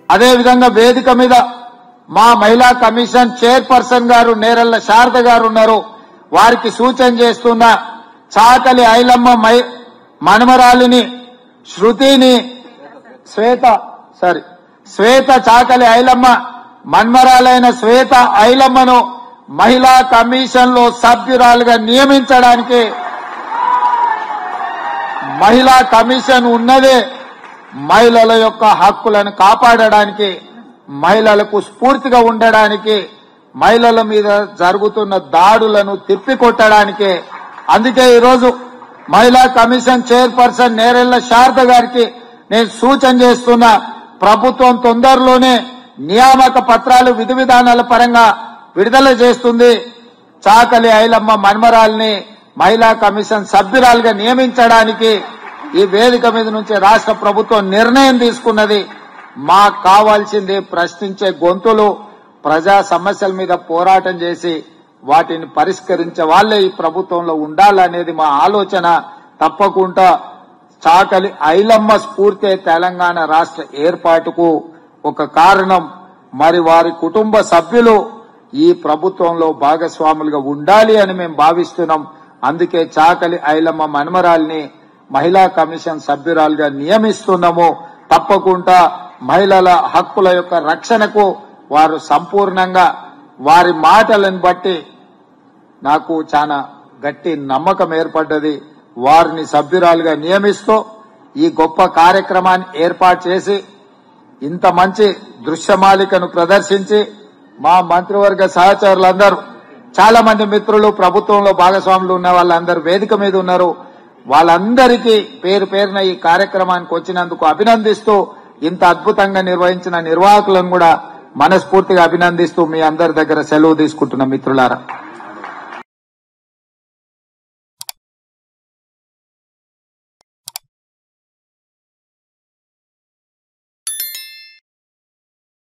అదేవిధంగా వేదిక మీద మా మహిళా కమిషన్ చైర్పర్సన్ గారు నేరల్ల శారద గారు ఉన్నారు వారికి సూచన చేస్తున్న చాకలి ఐలమ్మ మై మనమరాలిని శృతిని శ్వేత సారీ శ్వేత చాకలి ఐలమ్మ మన్మరాలైన శ్వేత ఐలమ్మను మహిళా కమిషన్ లో సభ్యురాలుగా నియమించడానికి మహిళా కమిషన్ ఉన్నదే మహిళల యొక్క హక్కులను కాపాడడానికి మహిళలకు స్ఫూర్తిగా ఉండడానికి మహిళల మీద జరుగుతున్న దాడులను తిప్పికొట్టడానికి అందుకే ఈరోజు మహిళా కమిషన్ చైర్పర్సన్ నేరెళ్ల శారద గారికి నేను సూచన చేస్తున్నా ప్రభుత్వం తొందరలోనే నియామక పత్రాలు విధి విధానాల పరంగా విడుదల చేస్తుంది చాకలి ఐలమ్మ మన్మరాల్ని మహిళా కమిషన్ సభ్యురాలుగా నియమించడానికి ఈ వేదిక మీద నుంచి రాష్ట్ర ప్రభుత్వం నిర్ణయం తీసుకున్నది మాకు కావాల్సింది ప్రశ్నించే గొంతులు ప్రజా సమస్యల మీద పోరాటం చేసి వాటిని పరిష్కరించే వాళ్ళే ఈ ప్రభుత్వంలో ఉండాలనేది మా ఆలోచన తప్పకుండా చాకలి ఐలమ్మ స్ఫూర్తే తెలంగాణ రాష్ట్ర ఏర్పాటుకు ఒక కారణం మరి వారి కుటుంబ సభ్యులు ఈ ప్రభుత్వంలో భాగస్వాములుగా ఉండాలి అని మేము భావిస్తున్నాం అందుకే చాకలి ఐలమ్మ మన్మరాల్ని మహిళా కమిషన్ సభ్యురాలుగా నియమిస్తున్నాము తప్పకుండా మహిళల హక్కుల యొక్క రక్షణకు వారు సంపూర్ణంగా వారి మాటలను బట్టి నాకు చాలా గట్టి నమ్మకం ఏర్పడ్డది వారిని సభ్యురాలుగా నియమిస్తూ ఈ గొప్ప కార్యక్రమాన్ని ఏర్పాటు చేసి ఇంత మంచి దృశ్యమాలికను ప్రదర్శించి మా మంత్రివర్గ సహచరులందరూ చాలా మంది మిత్రులు ప్రభుత్వంలో భాగస్వాములు ఉన్న వాళ్ళందరూ వేదిక మీద ఉన్నారు వాళ్ళందరికీ పేరు పేరున ఈ కార్యక్రమానికి వచ్చినందుకు అభినందిస్తూ ఇంత అద్భుతంగా నిర్వహించిన నిర్వాహకులను కూడా మనస్ఫూర్తిగా అభినందిస్తూ మీ అందరి దగ్గర సెలవు తీసుకుంటున్న మిత్రులారా